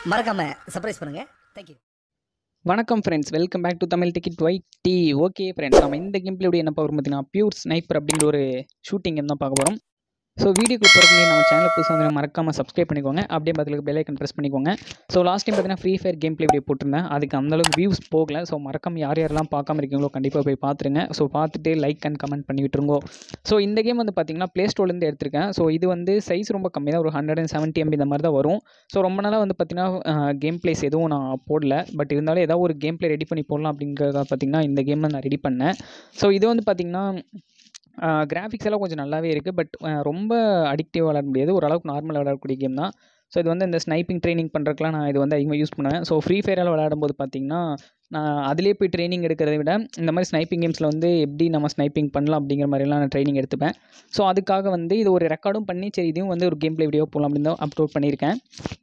மறக்காமல் சர்ப்ரைஸ் பண்ணுங்கள் தேங்க்யூ வணக்கம் friends welcome back to Tamil ticket Y T okay friends நம்ம இந்த கேம்ல எப்படி என்ன பார்க்குறோம் பார்த்தீங்கன்னா பியூர் ஸ்னைப்பர் அப்படிங்கிற ஒரு ஷூட்டிங் கேம் தான் பார்க்க போகிறோம் ஸோ வீடியோக்கு போகிறதுக்கு முன்னாடி நம்ம சேனல் புதுசாக வந்து மறக்காமல் சப்ஸ்கிரைப் பண்ணிக்கோங்க அப்படியே பதிலுக்கு பெல் ஐக்கன் ப்ரெஸ் பண்ணிக்கோங்க ஸோ லாஸ்ட் டைம் பார்த்தீங்கன்னா free fire game play video போட்டிருந்தேன் அதுக்கு அந்தளவுக்கு வியூஸ் போகல ஸோ மறக்காம யார் யாரெல்லாம் பார்க்காம இருக்கீங்களோ கண்டிப்பாக போய் பார்த்துருங்க ஸோ பார்த்துட்டு லைக் அண்ட் கமெண்ட் பண்ணி விட்டுருங்கோ ஸோ இந்த கேம் வந்து பார்த்தீங்கன்னா ப்ளே ஸ்டோர்லேருந்து எடுத்திருக்கேன் ஸோ இது வந்து சைஸ் ரொம்ப கம்மி தான் ஒரு ஹண்ட்ரட் அண்ட் செவன்ட்டி எம்பி இந்த மாதிரி தான் வரும் ஸோ ரொம்ப நாளாக வந்து பார்த்தீங்கன்னா கேம் பிளேஸ் எதுவும் நான் போடல பட் இருந்தாலும் ஏதாவது ஒரு கேம் பிளே ரெடி பண்ணி போடலாம் அப்படிங்கிறத பார்த்தீங்கன்னா இந்த கேமை நான் ரெடி பண்ணேன் ஸோ இது வந்து பார்த்தீங்கன்னா கிராஃபிக்ஸ் எல்லாம் கொஞ்சம் நல்லாவே இருக்குது பட் ரொம்ப அடிக்டிவ் விளாட முடியாது ஓரளவுக்கு நார்மலாக விளையாடக்கூடிய கேம் தான் ஸோ இது வந்து இந்த ஸ்னைப்பிங் ட்ரைனிங் பண்ணுறதுக்குலாம் நான் இது வந்து அதிகமாக யூஸ் பண்ணுவேன் ஸோ ஃப்ரீ ஃபயரால் விளையாடும்போது பார்த்தீங்கன்னா நான் அதிலே போய் ட்ரைனிங் எடுக்கிறத விட இந்த மாதிரி ஸ்னைப்பிங் கேம்ஸில் வந்து எப்படி நம்ம ஸ்னைப்பிங் பண்ணலாம் அப்படிங்கிற மாதிரிலாம் நான் ட்ரைனிங் எடுத்துப்பேன் ஸோ அதுக்காக வந்து இது ஒரு ரெக்கார்டும் பண்ணி சரி இதையும் வந்து ஒரு கேம் ப்ளே வீடியோ போகலாம் அப்படின்னு தான் அப்லோட் பண்ணியிருக்கேன்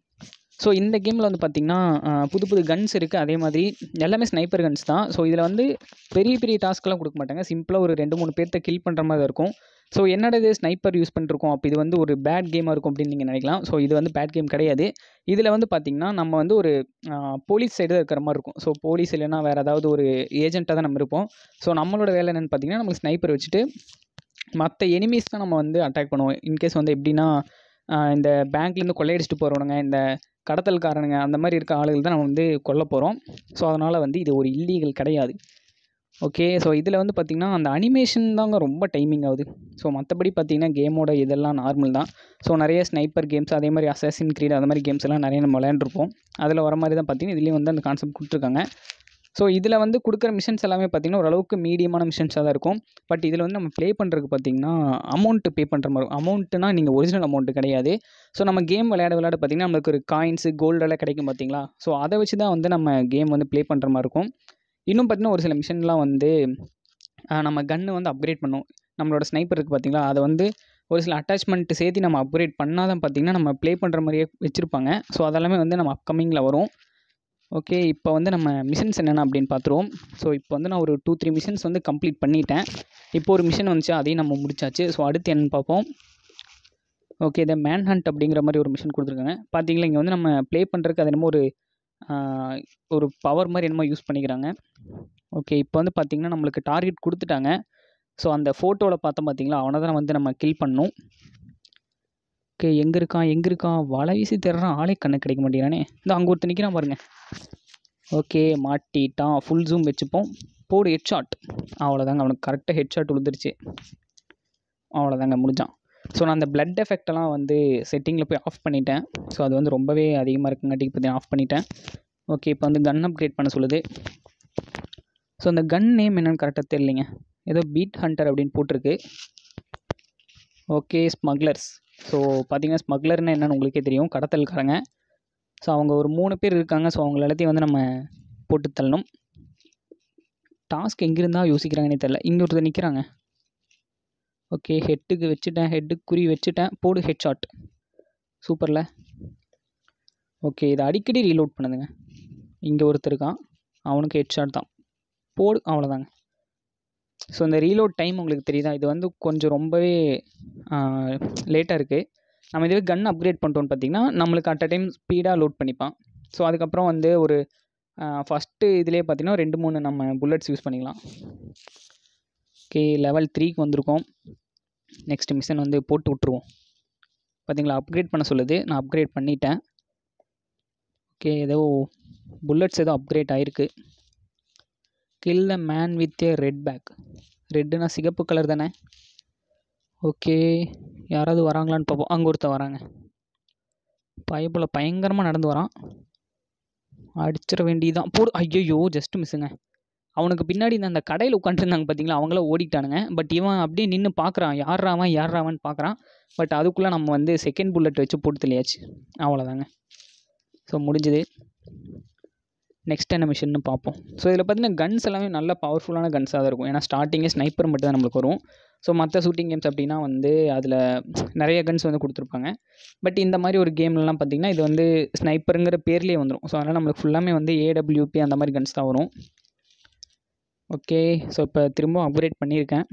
ஸோ இந்த கேமில் வந்து பார்த்திங்கன்னா புது புது கன்ஸ் இருக்குது அதே மாதிரி எல்லாமே ஸ்னைப்பர் கன்ஸ் தான் ஸோ இதில் வந்து பெரிய பெரிய டாஸ்க்லாம் கொடுக்க மாட்டாங்க சிம்பிளாக ஒரு ரெண்டு மூணு பேர்த்த கில் பண்ணுற மாதிரி தான் இருக்கும் ஸோ என்னடா இது ஸ்னைப்பர் யூஸ் பண்ணிருக்கோம் அப்போ இது வந்து ஒரு பேட் கேமாக இருக்கும் அப்படின்னு நீங்கள் நினைக்கலாம் ஸோ இது வந்து பேட் கேம் கிடையாது இதில் வந்து பார்த்திங்கன்னா நம்ம வந்து ஒரு போலீஸ் சைடு இருக்கிற மாதிரி இருக்கும் ஸோ போலீஸ் இல்லைன்னா வேறு ஏதாவது ஒரு ஏஜென்ட்டாக தான் நம்ம இருப்போம் ஸோ நம்மளோட வேலை என்னென்னு பார்த்தீங்கன்னா நமக்கு ஸ்னைப்பர் வச்சுட்டு மற்ற எனிமீஸ் தான் நம்ம வந்து அட்டாக் பண்ணுவோம் இன்கேஸ் வந்து எப்படின்னா இந்த பேங்க்லேருந்து கொள்ளையடிச்சிட்டு போகிறவனுங்க இந்த கடத்தல்காரனுங்க அந்த மாதிரி இருக்க ஆளுகள் தான் நம்ம வந்து கொல்ல போகிறோம் ஸோ அதனால் வந்து இது ஒரு இல்லீகல் கிடையாது ஓகே ஸோ இதில் வந்து பார்த்திங்கன்னா அந்த அனிமேஷன் தாங்க ரொம்ப டைமிங் ஆகுது ஸோ மற்றபடி பார்த்திங்கன்னா கேமோட இதெல்லாம் நார்மல் தான் ஸோ நிறைய ஸ்னைப்பர் கேம்ஸ் அதே மாதிரி அசாசின் க்ரீட் அந்த மாதிரி கேம்ஸ் எல்லாம் நிறைய நம்ம விளையாண்டுருப்போம் அதில் வர மாதிரி தான் பார்த்திங்கன்னா இதுலேயும் வந்து அந்த கான்செப்ட் கொடுத்துருக்காங்க ஸோ இதில் வந்து கொடுக்குற மிஷன்ஸ் எல்லாமே பார்த்திங்கன்னா ஓரளவுக்கு மீடியமான மிஷன்ஸாக தான் இருக்கும் பட் இதில் வந்து நம்ம ப்ளே பண்ணுறதுக்கு பார்த்திங்கன்னா அமௌண்ட்டு பே பண்ணுற மாதிரி இருக்கும் அமௌண்ட்டுனா நீங்கள் ஒரிஜினல் அமௌண்ட்டு கிடையாது ஸோ நம்ம கேம் விளையாட விளையாட பார்த்திங்கன்னா நம்மளுக்கு ஒரு காயின்ஸு கோல்டெல்லாம் கிடைக்கும் பார்த்திங்களா ஸோ அதை வச்சு தான் வந்து நம்ம கேம் வந்து ப்ளே பண்ணுற மாதிரி இருக்கும் இன்னும் பார்த்திங்கன்னா ஒரு சில மிஷன்லாம் வந்து நம்ம கன்று வந்து அப்கிரேட் பண்ணும் நம்மளோட ஸ்னைப்பர் இருக்குது பார்த்திங்களா அதை வந்து ஒரு சில அட்டாச்மெண்ட்டு சேர்த்து நம்ம அப்கிரேட் பண்ணால் தான் பார்த்திங்கன்னா நம்ம ப்ளே பண்ணுற மாதிரியே வச்சுருப்பாங்க ஸோ அதெல்லாமே வந்து நம்ம அப்கமிங்கில் வரும் ஓகே இப்போ வந்து நம்ம மிஷன்ஸ் என்னென்ன அப்படின்னு பார்த்துருவோம் ஸோ இப்போ வந்து நான் ஒரு டூ த்ரீ மிஷன்ஸ் வந்து கம்ப்ளீட் பண்ணிட்டேன் இப்போ ஒரு மிஷன் வந்துச்சு அதையும் நம்ம முடிச்சாச்சு ஸோ அடுத்து என்னென்னு பார்ப்போம் ஓகே இதை மேன் ஹண்ட் அப்படிங்கிற மாதிரி ஒரு மிஷன் கொடுத்துருக்காங்க பார்த்தீங்களா இங்கே வந்து நம்ம ப்ளே பண்ணுறதுக்கு அது என்னமோ ஒரு ஒரு பவர் மாதிரி என்னமோ யூஸ் பண்ணிக்கிறாங்க ஓகே இப்போ வந்து பார்த்திங்கன்னா நம்மளுக்கு டார்கெட் கொடுத்துட்டாங்க ஸோ அந்த ஃபோட்டோவில் பார்த்தோம் பார்த்தீங்களா அவனை தான் வந்து நம்ம கில் பண்ணணும் ஓகே எங்கே இருக்கான் எங்கே இருக்கான் வலை வீசி தேடுறான் ஆளே கண்ணு கிடைக்க மாட்டேங்கிறானே இந்த அங்கே ஒருத்தர் நிற்கிறான் பாருங்க ஓகே மாட்டிட்டான் ஃபுல் ஜூம் வச்சுப்போம் போடு ஹெட் ஷாட் அவ்வளோதாங்க அவனுக்கு கரெக்டாக ஹெட் ஷாட் விழுந்துருச்சு அவ்வளோதாங்க முடிஞ்சான் ஸோ நான் அந்த பிளட் எஃபெக்டெல்லாம் வந்து செட்டிங்கில் போய் ஆஃப் பண்ணிட்டேன் ஸோ அது வந்து ரொம்பவே அதிகமாக இருக்குங்காட்டி இப்போ ஆஃப் பண்ணிட்டேன் ஓகே இப்போ வந்து கன் அப்கிரேட் பண்ண சொல்லுது ஸோ அந்த கன் நேம் என்னென்னு கரெக்டாக தெரியலைங்க ஏதோ பீட் ஹண்டர் அப்படின்னு போட்டிருக்கு ஓகே ஸ்மக்லர்ஸ் ஸோ பார்த்தீங்கன்னா ஸ்மக்லர்னு என்னென்னு உங்களுக்கே தெரியும் கடத்தல்காரங்க ஸோ அவங்க ஒரு மூணு பேர் இருக்காங்க ஸோ அவங்க எல்லாத்தையும் வந்து நம்ம போட்டு தள்ளணும் டாஸ்க் எங்கிருந்தா யோசிக்கிறாங்கன்னே தெரில இங்கே ஒருத்தர் நிற்கிறாங்க ஓகே ஹெட்டுக்கு வச்சுட்டேன் ஹெட்டுக்கு குறி வச்சுட்டேன் போடு ஹெட் ஷாட் சூப்பரில் ஓகே இதை அடிக்கடி ரீலோட் பண்ணுதுங்க இங்கே ஒருத்தர் இருக்கான் அவனுக்கு ஹெட் ஷாட் தான் போடு அவ்வளோதாங்க ஸோ இந்த ரீலோட் டைம் உங்களுக்கு தெரியுதா இது வந்து கொஞ்சம் ரொம்பவே லேட்டாக இருக்குது நம்ம இதுவே கன் அப்கிரேட் பண்ணிட்டோன்னு பார்த்தீங்கன்னா நம்மளுக்கு அட் அ டைம் ஸ்பீடாக லோட் பண்ணிப்பான் ஸோ அதுக்கப்புறம் வந்து ஒரு ஃபஸ்ட்டு இதிலே பார்த்தீங்கன்னா ரெண்டு மூணு நம்ம புல்லட்ஸ் யூஸ் பண்ணிக்கலாம் ஓகே லெவல் த்ரீக்கு வந்திருக்கோம் நெக்ஸ்ட் மிஷன் வந்து போட்டு விட்ருவோம் பார்த்தீங்களா அப்கிரேட் பண்ண சொல்லுது நான் அப்கிரேட் பண்ணிட்டேன் ஓகே ஏதோ புல்லட்ஸ் ஏதோ அப்கிரேட் ஆகிருக்கு kill the man with a red pack ரெட்டுனா சிகப்பு கலர் தானே ஓகே யாராவது வராங்களான்னு பார்ப்போம் அங்கே ஒருத்தர் வராங்க பயப்புல பயங்கரமாக நடந்து வரான் அடிச்சிட வேண்டியதான் போடு ஐயோ ஜஸ்ட் மிஸ்ஸுங்க அவனுக்கு பின்னாடி இந்த அந்த கடையில் உட்காந்துருந்தாங்க பார்த்தீங்களா அவங்களாம் ஓடிட்டானுங்க பட் இவன் அப்படியே நின்று பார்க்குறான் யாராவன் யாராவன் பார்க்குறான் பட் அதுக்குள்ளே நம்ம வந்து செகண்ட் புல்லட் வச்சு போட்டு தெளியாச்சு அவ்வளோதாங்க ஸோ முடிஞ்சுது நெக்ஸ்ட் என்ன மிஷின்னு பார்ப்போம் ஸோ இதில் பார்த்தீங்கன்னா கன்ஸ் எல்லாமே நல்ல பவர்ஃபுல்லான கன்ஸாக தான் இருக்கும் ஏன்னா ஸ்டார்டிங்கே ஸ்னைப்பர் மட்டும் தான் நம்மளுக்கு வரும் ஸோ மற்ற ஷூட்டிங் கேம்ஸ் அப்படின்னா வந்து அதில் நிறைய கன்ஸ் வந்து கொடுத்துருப்பாங்க பட் இந்த மாதிரி ஒரு கேம்லலாம் பார்த்திங்கன்னா இது வந்து ஸ்னைப்பருங்கிற பேர்லேயே வந்துடும் ஸோ அதனால் நம்மளுக்கு ஃபுல்லாமே வந்து ஏடபிள்யூபி அந்த மாதிரி கன்ஸ் தான் வரும் ஓகே ஸோ இப்போ திரும்ப அப்கிரேட் பண்ணியிருக்கேன்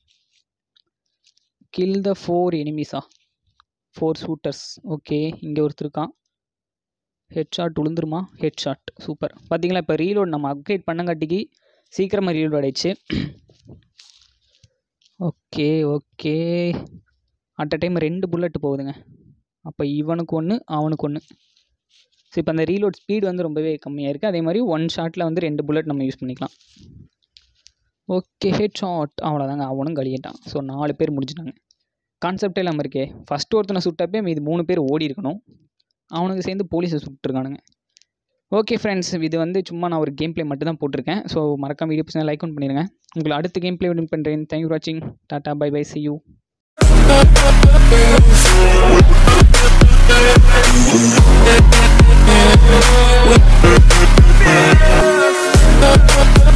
கில் த ஃபோர் எனிமீஸா ஃபோர் ஷூட்டர்ஸ் ஓகே இங்கே ஒருத்தர் இருக்கான் ஹெட் ஷாட் விழுந்துருமா ஹெட் ஷாட் சூப்பர் பார்த்தீங்களா இப்போ ரீலோட் நம்ம அப்கிரேட் பண்ணங்காட்டிக்கு சீக்கிரமாக ரீலோட் ஆயிடுச்சு okay okay at a time ரெண்டு புல்லட் போகுதுங்க அப்போ இவனுக்கு ஒன்று அவனுக்கு ஒன்று ஸோ இப்போ அந்த ரீலோட் ஸ்பீடு வந்து ரொம்பவே கம்மியாக இருக்குது அதே மாதிரி ஒன் ஷாட்டில் வந்து ரெண்டு புல்லட் நம்ம யூஸ் பண்ணிக்கலாம் ஓகே ஹெட் ஷாட் அவ்வளோதாங்க அவனும் கழியிட்டான் ஸோ நாலு பேர் முடிச்சிட்டாங்க கான்செப்டே இல்லாமல் இருக்கே ஃபஸ்ட்டு ஒருத்தனை சுட்டப்பே மீது மூணு பேர் ஓடி இருக்கணும் அவனுக்கு சேர்ந்து போலீஸை சுட்டுருக்கானுங்க ஓகே ஃப்ரெண்ட்ஸ் இது வந்து சும்மா நான் ஒரு கேம் ப்ளே மட்டும் தான் போட்டிருக்கேன் ஸோ மறக்காம வீடியோ பசங்க லைக் ஒன் பண்ணிடுங்க உங்களை அடுத்த கேம் ப்ளே வின் பண்ணுறேன் தேங்க்யூ வாட்சிங் டாட்டா bye bye see you We'll be right back.